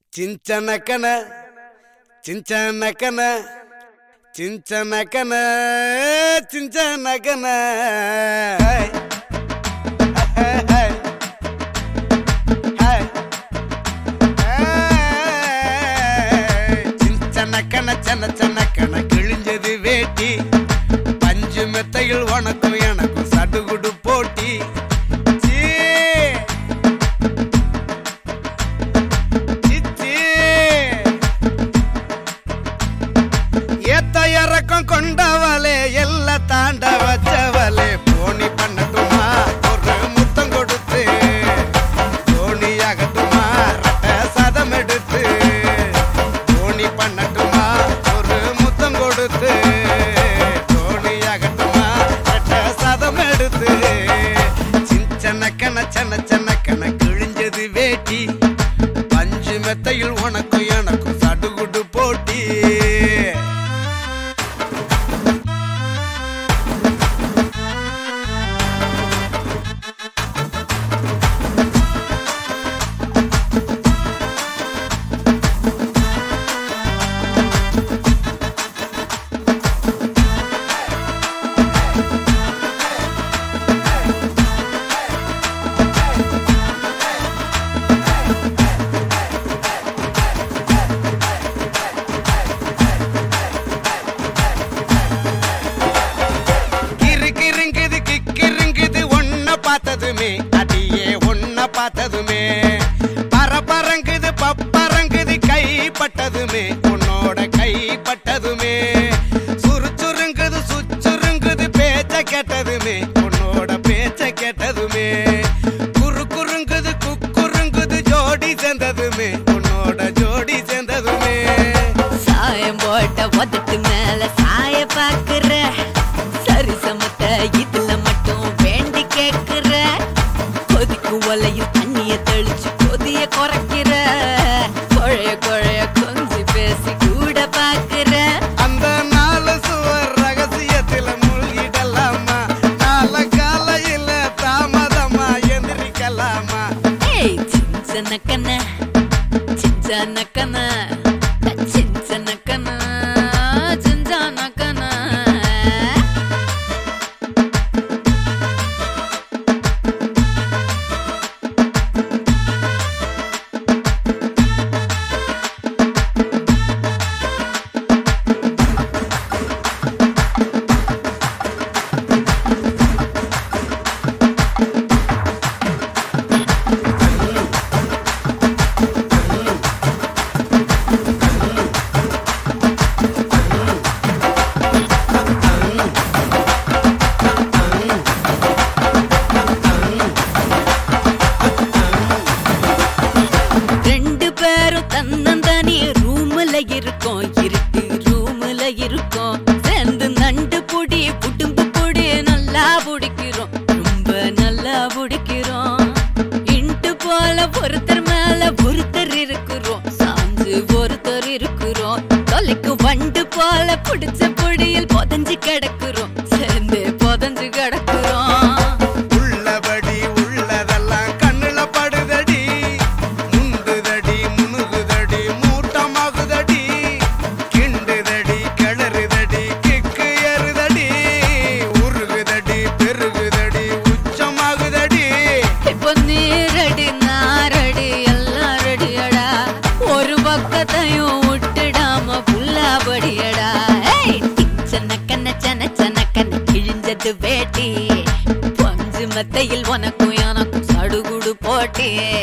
చించనకన చించనకన చించనకన చించనకన hi. Hi, hi. Hi. Hi. చించనకன சன சனக்கன கிழிஞ்சது வேட்டி பஞ்சு மெத்தையில் உனக்கும் எனக்கும் சடுகுடு போட்டி சீ. சிச்சி. ஏத்த இறக்கம் கொண்டவளே எல்ல தாண்ட வச்சவளே போனி பண்ணட்டுமா ஒரு முத்தம் கொடுத்து தோணி ஆகட்டுமா ரெட்ட சதம் எடுத்து தோணி பண்ணட்டுமா ஒரு முத்தம் கொடுத்து தோணி ஆகட்டுமா ரெட்ட சதம் எடுத்து சின்ன சன்ன சன்னக்கன கிழிஞ்சது வேட்டி பஞ்சு மெத்தையில் உனக்கும் எனக்கும் சடுகுடு போட்டி கிறுகிறுங்குது கிக்கிறுங்குது ஒன்ன பார்த்ததுமே அடியே ஒன்ன பார்த்ததுமே பரபரங்குது பப்பரங்குது கைப்பட்டதுமே உன்னோட கைப்பட்டதுமே சுறுச்சுருங்குது சுச்சுருங்குது பேச்ச கேட்டதுமே உன்னோட பேச்ச கேட்டதுமே குறு குறுங்குது குக்குறுங்குது ஜோடி சேர்ந்ததுமே உன்னோட ஜோடி சேர்ந்ததுமே சாயம் போட்ட உதட்டு மேல சாய பாக்குற சரி சமத்த இதுல மட்டும் வேண்டி கேக்குற கொதிக்கும் ஒலையில் தண்ணிய தெளிச்சு கொதிய குறைக்கிற குழைய குழைய கொஞ்சி பேசி கூட பாக்குற அந்த நாலு சுவர் ரகசியத்துல மூழ்கிடலாமா நால காலையில தாமதமா எந்திரிக்கலாமா ஏய் சின்சனக்கன சின்சனக்கன சின்சனக்கன சின்சனக்கன ரெண்டு பேரும் தன்னந்தனி ரூம்ல இருக்கோம் இருட்டு ரூம்ல இருக்கோம் சேர்ந்து நண்டு பொடி குடும்பு பொடி நல்லா பிடிக்கிறோம் ரொம்ப நல்லா பிடிக்கிறோம் இன்ட்டு போல ஒருத்தர் மேல ஒருத்தர் இருக்கிறோம் சாஞ்சு ஒருத்தர் இருக்கிறோம் தொலைக்கு வண்டு போல பிடிச்ச பொடியில் புதஞ்சு கிடக்குறோம் சேர்ந்து புதஞ்சு கிடக்குறோம் உள்ளபடி உள்ளதெல்லாம் கண்ணுல படுதடி முண்டுதடி முனுகுதடி மூட்டமாகுதடி கிண்டுதடி கிளறுதடி கிக்கு ஏறுதடி உருகுதடி பெருகுதடி உச்சமாகுதடி இப்ப நீரடி நாரடி எல்லாம் ரெடியடா ஒரு பக்கத்தையும் விட்டுடாம புல்லாபடியடா சனக்கன சன சனக்கன கிழிஞ்சது வேட்டி பஞ்சு மத்தையில் உனக்கும் எனக்கும் சடுகுடு போட்டி